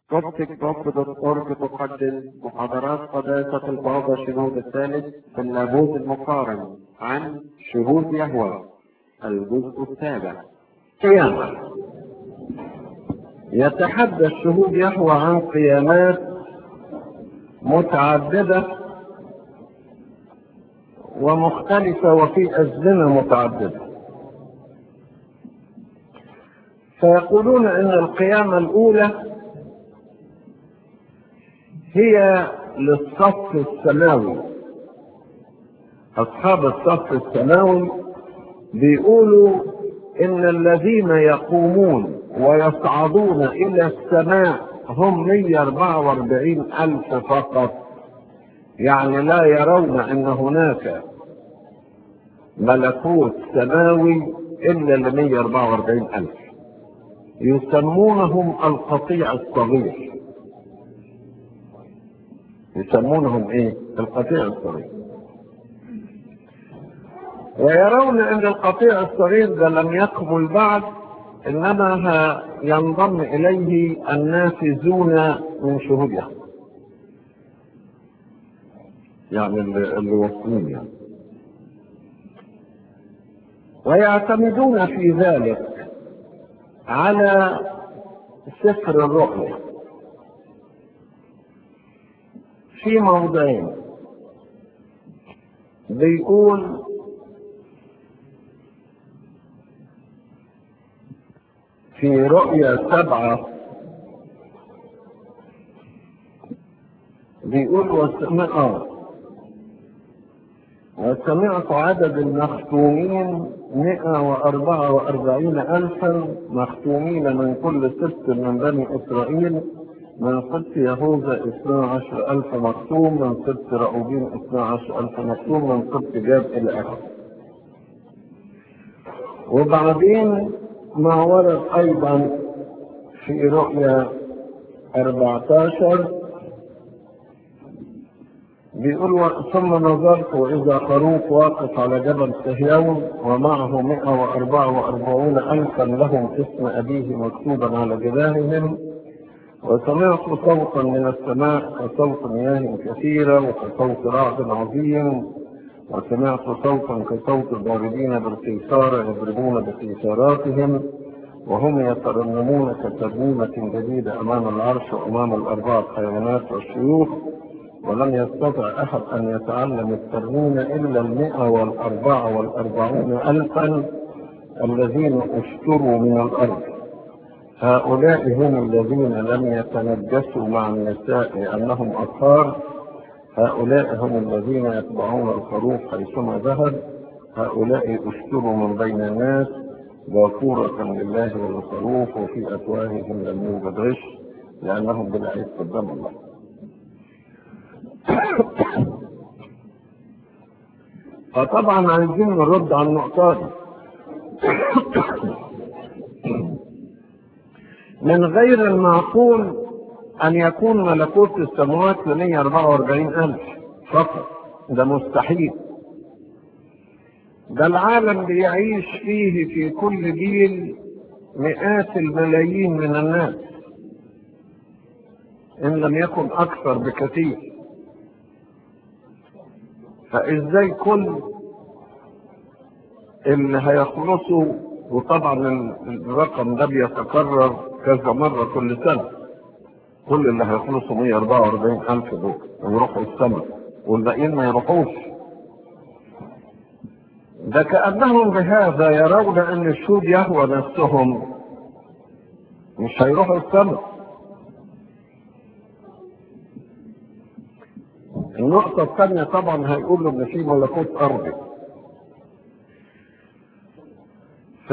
كوبتك بوب دوت اورج تقدم محاضرات قداسة البابا شنود الثالث في اللاهوت المقارن عن شهود يهوى الجزء السابع قيامة يتحدث شهود يهوى عن قيامات متعددة ومختلفة وفي أزمنة متعددة فيقولون ان القيامة الاولى هي للصف السماوي اصحاب الصف السماوي بيقولوا ان الذين يقومون ويصعدون الى السماء هم 144 الف فقط يعني لا يرون ان هناك ملكوت سماوي الا ل 144 الف يسمونهم القطيع الصغير يسمونهم ايه القطيع الصغير ويرون ان القطيع الصغير ده لم يكمل بعد انما ينضم اليه النافذون من شهودها يعني اللي واصلين يعني ويعتمدون في ذلك على سفر الرؤيا في موضعين بيقول في رؤيا سبعة بيقول وسمع وسمعت عدد المختومين مئة وأربعة وأربعين ألفا مختومين من كل ست من بني إسرائيل من ست يهوذا اثنا عشر ألف مختوم من ست رأوبين اثنا عشر ألف مختوم من ست جاب إلى آخره وبعدين ما ورد أيضا في رؤيا 14 بيقول ثم نظرت وإذا خروف واقف على جبل صهيون ومعه 144 ألفا لهم اسم أبيه مكتوبا على جباههم وسمعت صوتا من السماء وصوت مياه كثيرة وكصوت رعد عظيم وسمعت صوتا كصوت الضاربين بالقيثار يضربون بقيثاراتهم وهم يترنمون كترنيمة جديدة أمام العرش وأمام الأربعة حيوانات والشيوخ ولم يستطع أحد أن يتعلم الترنيم إلا المئة والأربعة والأربعون ألفا الذين اشتروا من الأرض هؤلاء هم الذين لم يتنجسوا مع النساء لأنهم أطهار هؤلاء هم الذين يتبعون الخروف حيثما ذهب هؤلاء اشتروا من بين الناس باكورة لله وللخروف وفي أفواههم لم يوجد غش لأنهم بالعيد قدام الله فطبعا عايزين نرد على النقطة دي من غير المعقول أن يكون ملكوت السماوات ل 144 ألف فقط ده مستحيل ده العالم بيعيش فيه في كل جيل مئات الملايين من الناس إن لم يكن أكثر بكثير فإزاي كل اللي هيخلصوا وطبعا الرقم ده بيتكرر كذا مرة كل سنة كل اللي هيخلصوا 144 ألف دول ويروحوا السماء والباقيين ما يروحوش ده كأنهم بهذا يرون أن الشهود يهوى نفسهم مش هيروحوا السماء النقطة الثانية طبعا هيقولوا إن في ملكوت أرضي ف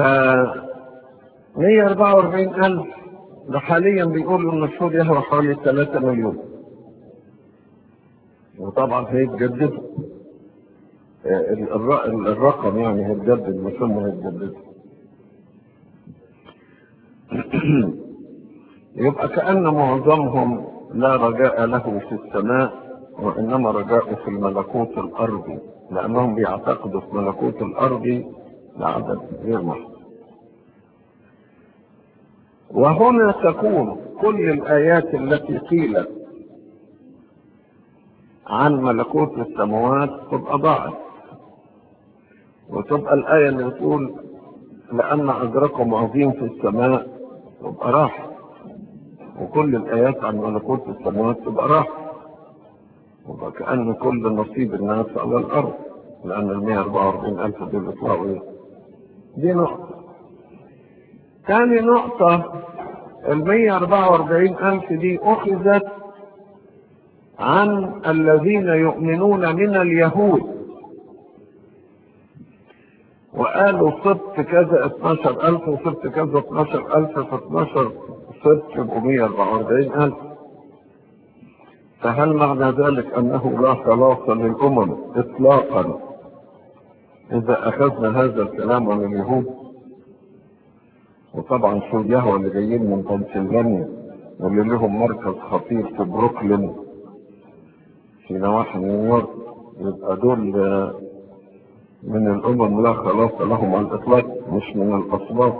144 ألف ده حاليا بيقولوا ان الشهود يهوى حوالي 3 مليون وطبعا هيتجدد الرقم يعني هيتجدد مش هم هيتجدد يبقى كأن معظمهم لا رجاء له في السماء وإنما رجاءه في الملكوت الأرضي لأنهم بيعتقدوا في ملكوت الأرضي لعدد غير محدود وهنا تكون كل الآيات التي قيلت عن ملكوت السماوات تبقى ضاعت وتبقى الآية اللي بتقول لأن أجركم عظيم في السماء تبقى راح وكل الآيات عن ملكوت السماوات تبقى راح وبقى كأن كل نصيب الناس على الأرض لأن ال 144 ألف دول يطلعوا إيه؟ دي نقطة. ثاني نقطة ال 144 ألف دي أخذت عن الذين يؤمنون من اليهود وقالوا صبت كذا 12000 وصبت كذا 12000 في 12 صبت يبقوا 144000 فهل معنى ذلك أنه لا خلاص للأمم إطلاقا إذا أخذنا هذا الكلام عن اليهود وطبعا شو يهوى اللي جايين من بنسلفانيا واللي لهم مركز خطير في بروكلين في نواحي نيويورك يبقى دول من الأمم لا خلاص لهم على الإطلاق مش من الأسباب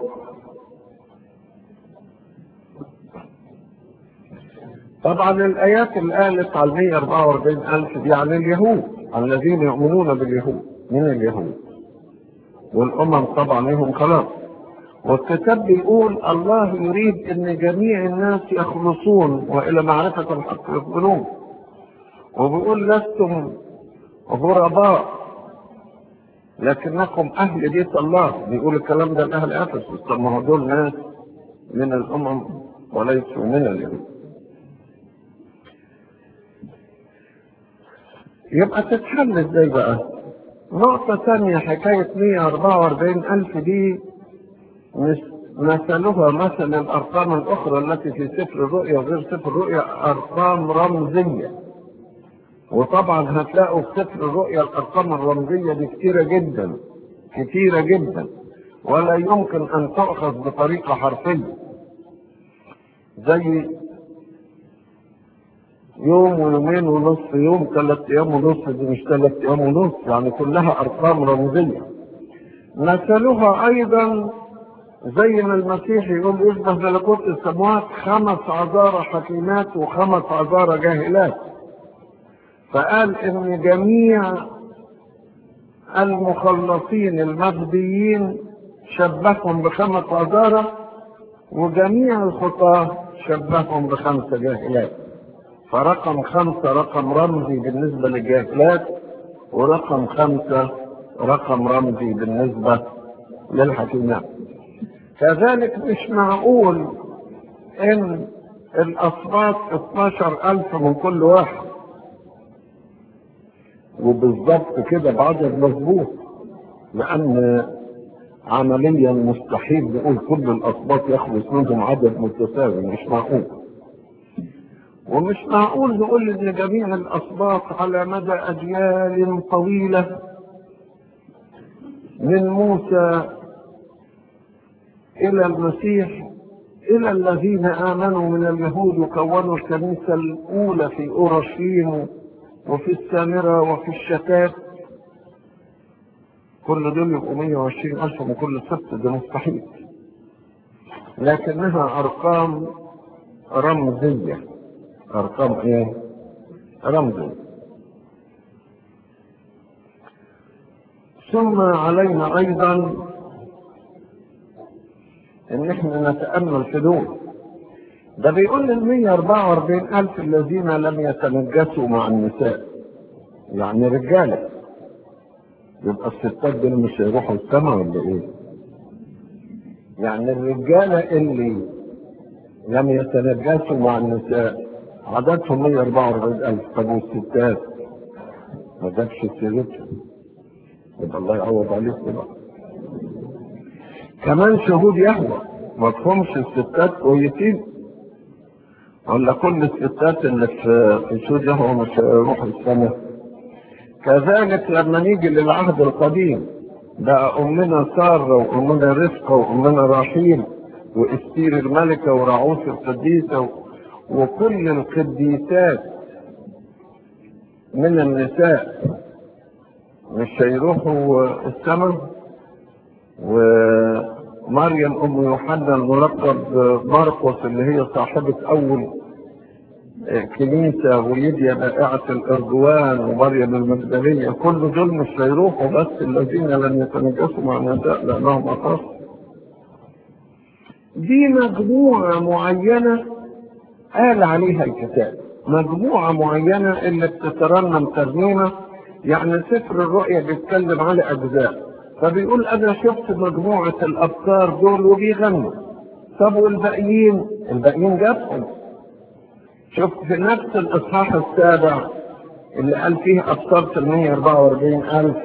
طبعا الآيات اللي قالت على 144 ألف دي عن اليهود عن الذين يؤمنون باليهود من اليهود والأمم طبعا لهم خلاص والكتاب بيقول الله يريد ان جميع الناس يخلصون والى معرفة الحق يقبلون وبيقول لستم غرباء لكنكم اهل بيت الله بيقول الكلام ده لاهل افسس طب ما هو دول ناس من الامم وليسوا من اليهود يبقى تتحل ازاي بقى نقطة ثانية حكاية 144 ألف دي مثلها مثل الأرقام الأخرى التي في سفر الرؤيا وغير سفر الرؤيا أرقام رمزية وطبعا هتلاقوا في سفر الرؤيا الأرقام الرمزية دي كتيرة جدا كتيرة جدا ولا يمكن أن تؤخذ بطريقة حرفية زي يوم ويومين ونص يوم ثلاث أيام ونص دي مش ثلاث أيام ونص يعني كلها أرقام رمزية مثلها أيضا زي ما المسيح يقول يشبه ملكوت السماوات خمس عذارى حكيمات وخمس عذارى جاهلات فقال ان جميع المخلصين المهديين شبههم بخمس عذارى وجميع الخطاة شبههم بخمسة جاهلات فرقم خمسة رقم رمزي بالنسبة للجاهلات ورقم خمسة رقم رمزي بالنسبة للحكيمات كذلك مش معقول ان الاصوات 12 الف من كل واحد وبالضبط كده بعدد مظبوط لان عمليا مستحيل نقول كل الاصوات يخلص منهم عدد متساوي مش معقول ومش معقول نقول ان جميع الاصوات على مدى اجيال طويله من موسى إلى المسيح إلى الذين آمنوا من اليهود وكونوا الكنيسة الأولى في أورشليم وفي السامرة وفي الشتات كل دول يبقوا 120 ألف من كل سبت ده مستحيل لكنها أرقام رمزية أرقام إيه؟ رمزية ثم علينا أيضا ان احنا نتأمل في دول ده بيقول ال 144 ألف الذين لم يتنجسوا مع النساء يعني رجالة يبقى الستات دول مش هيروحوا السما ولا ايه؟ يعني الرجالة اللي لم يتنجسوا مع النساء عددهم 144 ألف طب والستات ما جابش سيرتهم يبقى الله يعوض عليكم بقى كمان شهود يهوى ما تفهمش الستات كويسين ولا كل الستات اللي في في شهود يهوى مش هيروحوا السماء كذلك لما نيجي للعهد القديم بقى أمنا سارة وأمنا رفقة وأمنا رحيل وإستير الملكة ورعوس القديسة وكل القديسات من النساء مش هيروحوا السماء و مريم ام يوحنا الملقب مرقس اللي هي صاحبة اول كنيسة وليديا بائعة الارجوان ومريم المجدلية كل دول مش هيروحوا بس الذين لم يتنجسوا مع النساء لانهم اخص دي مجموعة معينة قال عليها الكتاب مجموعة معينة اللي بتترنم ترنيمة يعني سفر الرؤيا بيتكلم على أجزاء فبيقول أنا شفت مجموعة الأبكار دول وبيغنوا طب والباقيين الباقيين جابهم شفت في نفس الإصحاح السابع اللي قال فيه أبصرت ال 144 ألف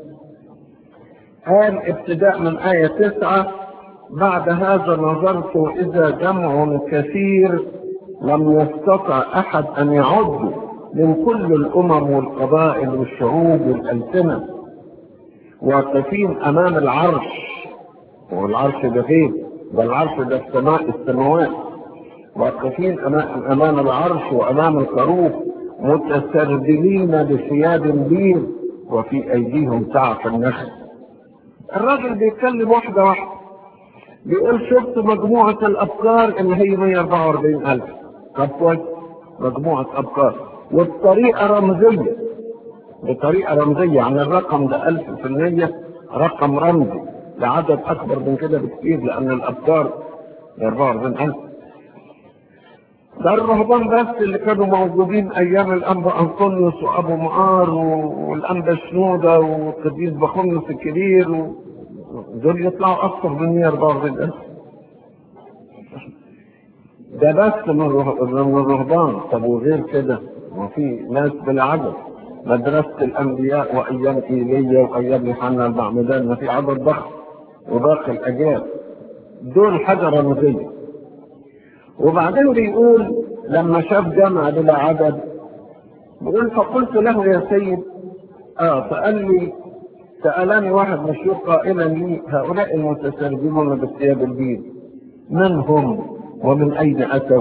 قال ابتداء من آية تسعة بعد هذا نظرت إذا جمع كثير لم يستطع أحد أن يعد من كل الأمم والقبائل والشعوب والألسنة واقفين أمام العرش والعرش ده فين؟ ده العرش ده في سماء السماوات واقفين أمام, أمام العرش وأمام الخروف متسربلين بثياب بيض وفي أيديهم سعف النخل الراجل بيتكلم واحدة واحدة بيقول شفت مجموعة الأفكار اللي هي 144 ألف طب كويس مجموعة أفكار وبطريقة رمزية بطريقة رمزية يعني الرقم ده ألف في المية رقم رمزي لعدد أكبر من كده بكتير لأن الأفكار 44 ألف ده الرهبان بس اللي كانوا موجودين أيام الأنبا أنطونيوس وأبو معار والأنبا شنودة والقديس بخمس الكبير و... دول يطلعوا أكثر من 144 ألف ده بس من الرهبان طب وغير كده وفي ناس بالعدد مدرسة الأنبياء وأيام إيليا وأيام يوحنا المعمدان ما في عدد ضخم وباقي الأجيال دول حاجة رمزية وبعدين بيقول لما شاف جمع بلا عدد بيقول فقلت له يا سيد اه فقال لي سألني واحد مشهور قائلا لي هؤلاء المتسربلون بالثياب البيض من هم ومن أين أتوا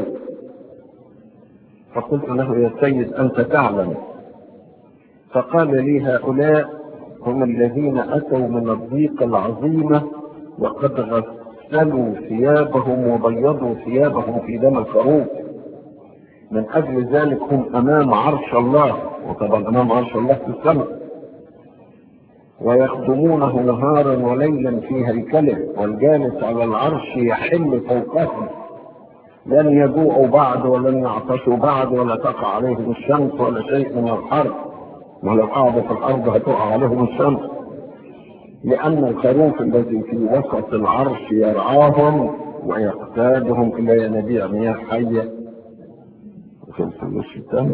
فقلت له يا سيد أنت تعلم فقال لي هؤلاء هم الذين أتوا من الضيق العظيمة وقد غسلوا ثيابهم وبيضوا ثيابهم في دم الخروف من أجل ذلك هم أمام عرش الله وطبعا أمام عرش الله في السماء ويخدمونه نهارا وليلا في هيكله والجالس على العرش يحل فوقهم لن يجوعوا بعد ولن يعطشوا بعد ولا تقع عليهم الشمس ولا شيء من الحر ولو قعدوا في الارض هتقع عليهم الشمس لان الخروف الذي في وسط العرش يرعاهم ويقتادهم الى ينابيع مياه حيه في الفلوس الثاني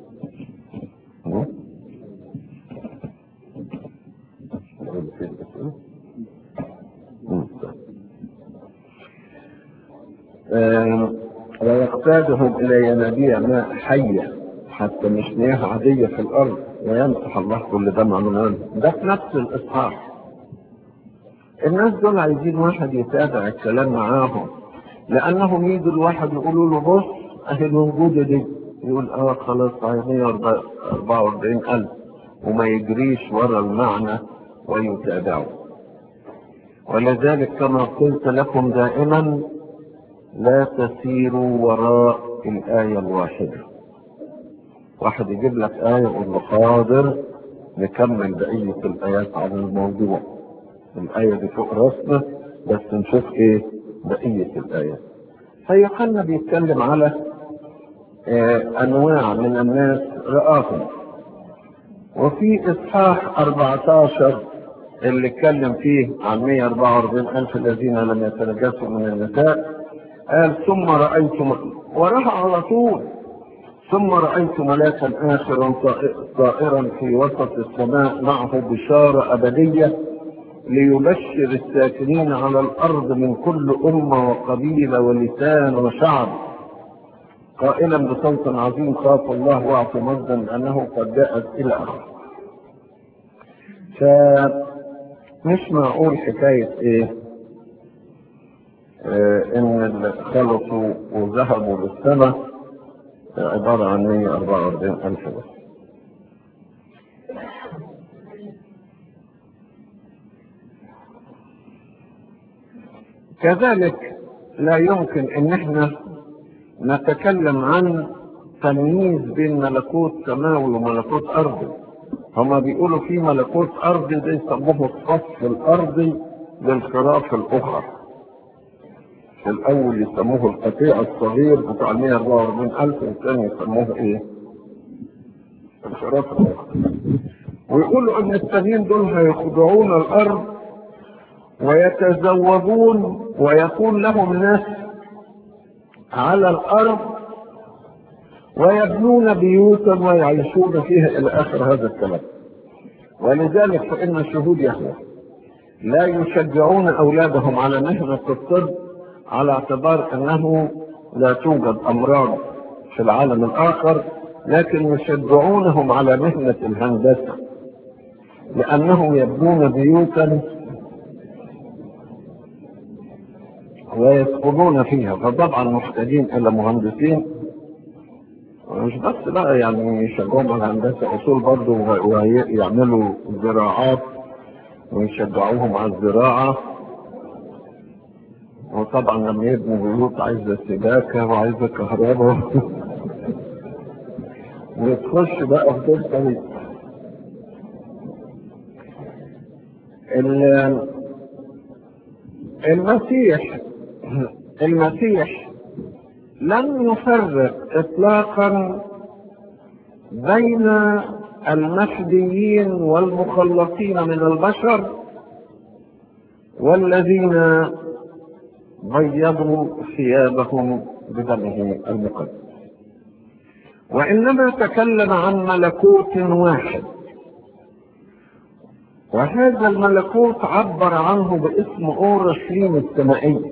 ويقتادهم إلى ينابيع ماء حية حتى مش مياه عادية في الأرض ويمسح الله كل دمع من عنه ده في نفس الإصحاح الناس دول عايزين واحد يتابع الكلام معاهم لأنهم يجوا الواحد يقولوا له بص أهي موجودة دي يقول اه خلاص صحيح 144 ألف وما يجريش ورا المعنى ويتابعه ولذلك كما قلت لكم دائما لا تسيروا وراء الآية الواحدة واحد يجيب لك آية يقول له حاضر نكمل بقية الآيات عن الموضوع الآية دي فوق راسنا بس نشوف إيه بقية الآيات فيوحنا بيتكلم على آه أنواع من الناس رآهم وفي إصحاح 14 اللي اتكلم فيه عن 144 ألف الذين لم يتنجسوا من النساء قال ثم رأيت وراها على طول ثم رأيت ملاكا آخرا طائرا في وسط السماء معه بشارة أبدية ليبشر الساكنين على الأرض من كل أمة وقبيلة ولسان وشعب قائلا بصوت عظيم خاف الله واعطوا مجدا لأنه قد جاءت إلى آخره فمش معقول حكاية إيه ان اللي خلصوا وذهبوا للسماء عبارة عن 144 ألف بس كذلك لا يمكن ان احنا نتكلم عن تمييز بين ملكوت سماوي وملكوت ارضي هما بيقولوا في ملكوت ارضي ده يسموه الصف الارضي للخراف الاخر في الاول يسموه القطيع الصغير بتاع 144000 والثاني يسموه ايه؟ الخراف الاخر ويقولوا ان التانيين دول هيخضعون الارض ويتزوجون ويكون لهم ناس على الارض ويبنون بيوتا ويعيشون فيها الى اخر هذا الكلام ولذلك فان شهود يهوى لا يشجعون اولادهم على مهنه الطب على اعتبار انه لا توجد امراض في العالم الاخر لكن يشجعونهم على مهنه الهندسه لانهم يبنون بيوتا ويسكنون فيها فطبعا محتاجين الى مهندسين مش بس بقى يعني يشجعهم على هندسه اصول برضه ويعملوا زراعات ويشجعوهم على الزراعه وطبعا لما يبنوا بيوت عايزه سباكه وعايزه كهرباء وتخش بقى في دور طويل المسيح المسيح لم يفرق اطلاقا بين المفديين والمخلصين من البشر والذين بيضوا ثيابهم بدمه المقدس وانما تكلم عن ملكوت واحد وهذا الملكوت عبر عنه باسم اورشليم السمائيه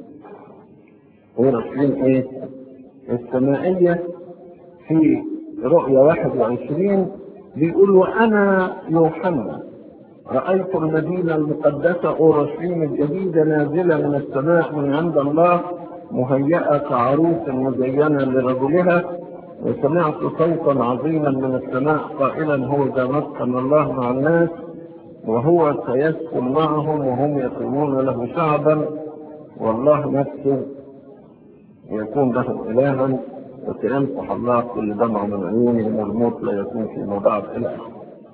اورشليم ايه السمائيه في رؤيا 21 بيقول وانا يوحنا رايت المدينه المقدسه اورشليم الجديده نازله من السماء من عند الله مهيئه كعروس مزينه لرجلها وسمعت صوتا عظيما من السماء قائلا هو ذا مسكن الله مع الناس وهو سيسكن معهم وهم يكونون له شعبا والله نفسه يكون لهم إلها وسيمسح الله كل دمع من عيونهم والموت لا يكون في بعد إلى آخره.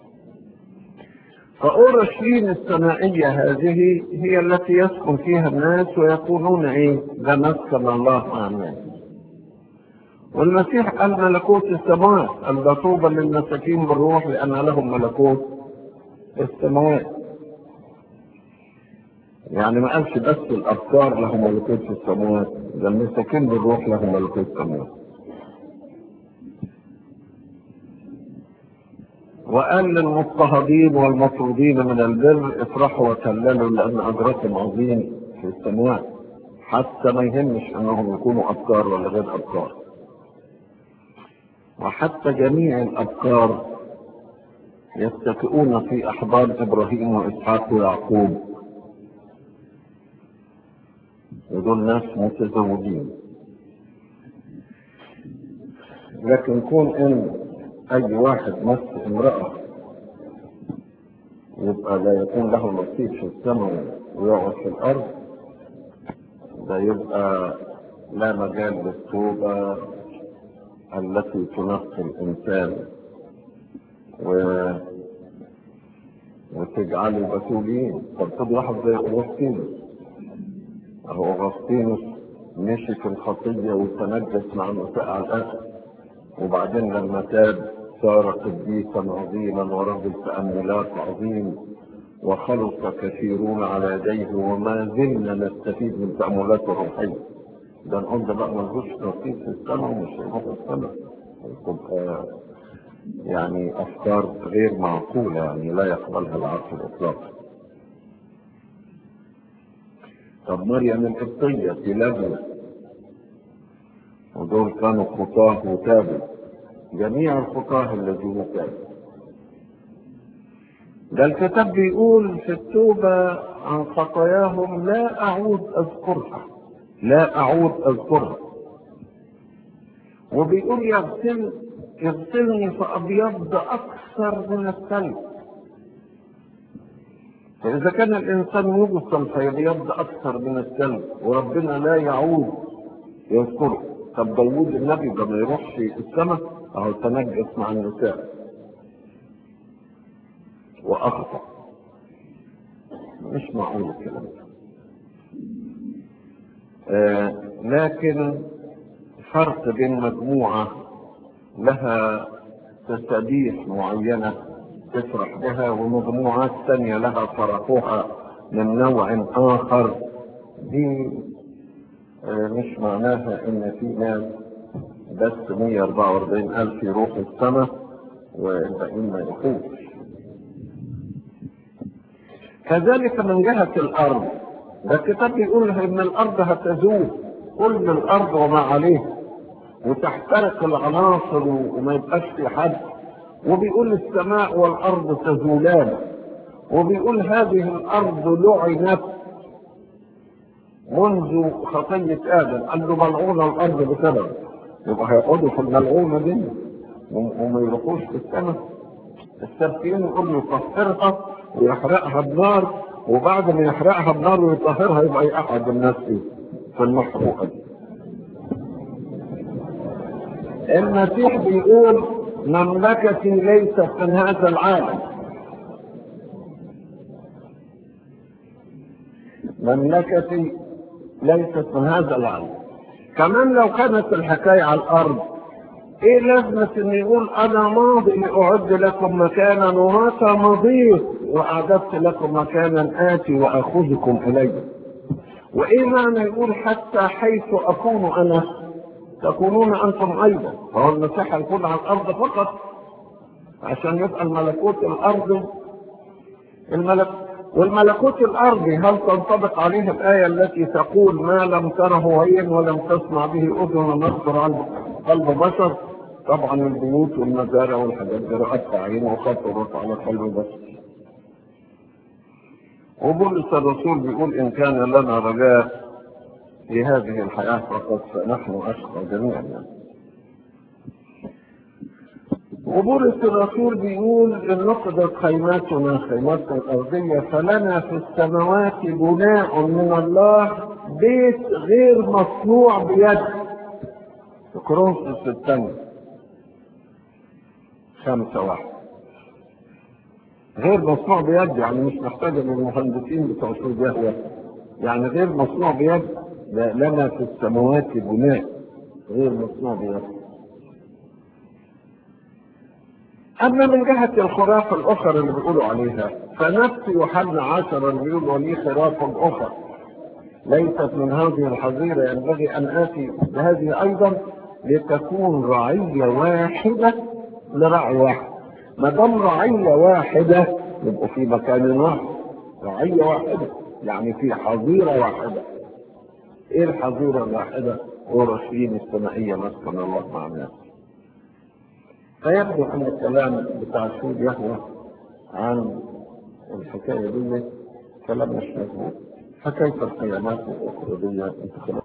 فأورشليم السمائية هذه هي التي يسكن فيها الناس ويكونون إيه؟ ذا مسكن الله مع الناس. والمسيح قال ملكوت السماوات قال طوبى للمساكين بالروح لأن لهم ملكوت السماوات يعني ما قالش بس الأفكار لهم ملكوت في السماوات ده المساكين بالروح لهم ملكوت السماوات وقال للمضطهدين والمطرودين من البر افرحوا وكللوا لأن أجركم عظيم في السماوات حتى ما يهمش أنهم يكونوا أفكار ولا غير أفكار وحتى جميع الأفكار يتكئون في أحضان إبراهيم وإسحاق ويعقوب ودول ناس متزوجين لكن كون إن أي واحد مس امرأة يبقى لا يكون له نصيب في السماء ويقعد في الأرض ده يبقى لا مجال للتوبة التي تنقي الإنسان و... وتجعله بتولين طب خد واحد زي أغسطينوس أهو أغسطينوس مشي في الخطية وتنجس مع مساء على الأكل وبعدين لما تاب صار قديسا عظيما ورجل تأملات عظيم وخلص كثيرون على يديه وما زلنا نستفيد من تأملاته الروحية ده نقول ده بقى ملهوش نصيب في السماء ومش هيروح السماء تبقى يعني أفكار غير معقولة يعني لا يقبلها العقل إطلاقا طب مريم القبطية في لبنان ودول كانوا خطاه وتابوا جميع الخطاه الذين تابوا ده الكتاب بيقول في التوبة عن خطاياهم لا أعود أذكرها لا أعود أذكرها وبيقول يغسل يغسلني فأبيض أكثر من الثلج فإذا كان الإنسان يوصل فيبيض أكثر من الثلج وربنا لا يعود يذكره طب داوود النبي ده ما يروحش السماء أهو تنجس مع النساء وأخطأ مش معقول الكلام ده آه لكن فرق بين مجموعة لها تسابيح معينة تفرح بها ومجموعات ثانية لها فرحها من نوع آخر دي آه مش معناها إن في ناس بس 144 ألف يروحوا السماء والباقيين ما يروحوش كذلك من جهة الأرض ده الكتاب بيقول إن الأرض هتزول كل الأرض وما عليها وتحترق العناصر وما يبقاش في حد وبيقول السماء والأرض تزولان وبيقول هذه الأرض لعنت منذ خطية آدم قال له ملعونة الأرض بسبب يبقى هيقعدوا في الملعونة دي وما يروحوش في السماء السبتين يقول له يطهرها ويحرقها بنار وبعد ما يحرقها بنار ويطهرها يبقى يقعد الناس فيه في المحروقة دي المسيح بيقول مملكتي ليست من هذا العالم مملكتي ليست من هذا العالم كمان لو كانت الحكاية على الأرض ايه لازمة ان يقول انا ماضي لاعد لكم مكانا ومتى مضيت واعددت لكم مكانا اتي واخذكم الي وايه معنى يقول حتى حيث اكون انا تكونون انتم ايضا فهو المسيح هيكون على الارض فقط عشان يبقى الملكوت الارضي الملك والملكوت الارضي هل تنطبق عليه الايه التي تقول ما لم تره عين ولم تسمع به اذن ونذكر قلب بشر طبعا البيوت والمزارع والحاجات دي رأت عين وخطرت على قلب بشر وبولس الرسول بيقول ان كان لنا رجاء في هذه الحياة فقد فنحن أشقى جميعا يعني. وبولس الرسول بيقول إن نقضت خيماتنا خيماتنا الأرضية فلنا في السماوات بناء من الله بيت غير مصنوع بيد في كورنثوس الثانية خمسة واحد غير مصنوع بيد يعني مش محتاجة للمهندسين بتوع سود يهوى يعني غير مصنوع بيد لا لنا في السماوات بناء غير مصنوع بيد أما من جهة الخرافة الأخرى اللي بيقولوا عليها فنفس يوحنا عشرة بيقول ولي خرافة أخرى ليست من هذه الحظيرة ينبغي أن آتي بهذه أيضا لتكون رعية واحدة لرعي واحد ما دام رعية واحدة يبقوا في مكان واحد رعية واحدة يعني في حظيرة واحدة ايه الحظيرة الواحدة ورشيد السمائية مسكن الله مع الناس فيبدو ان الكلام بتاع شهود يهوى عن الحكاية دي كلام مش مظبوط فكيف القيامات الأخرى دي انت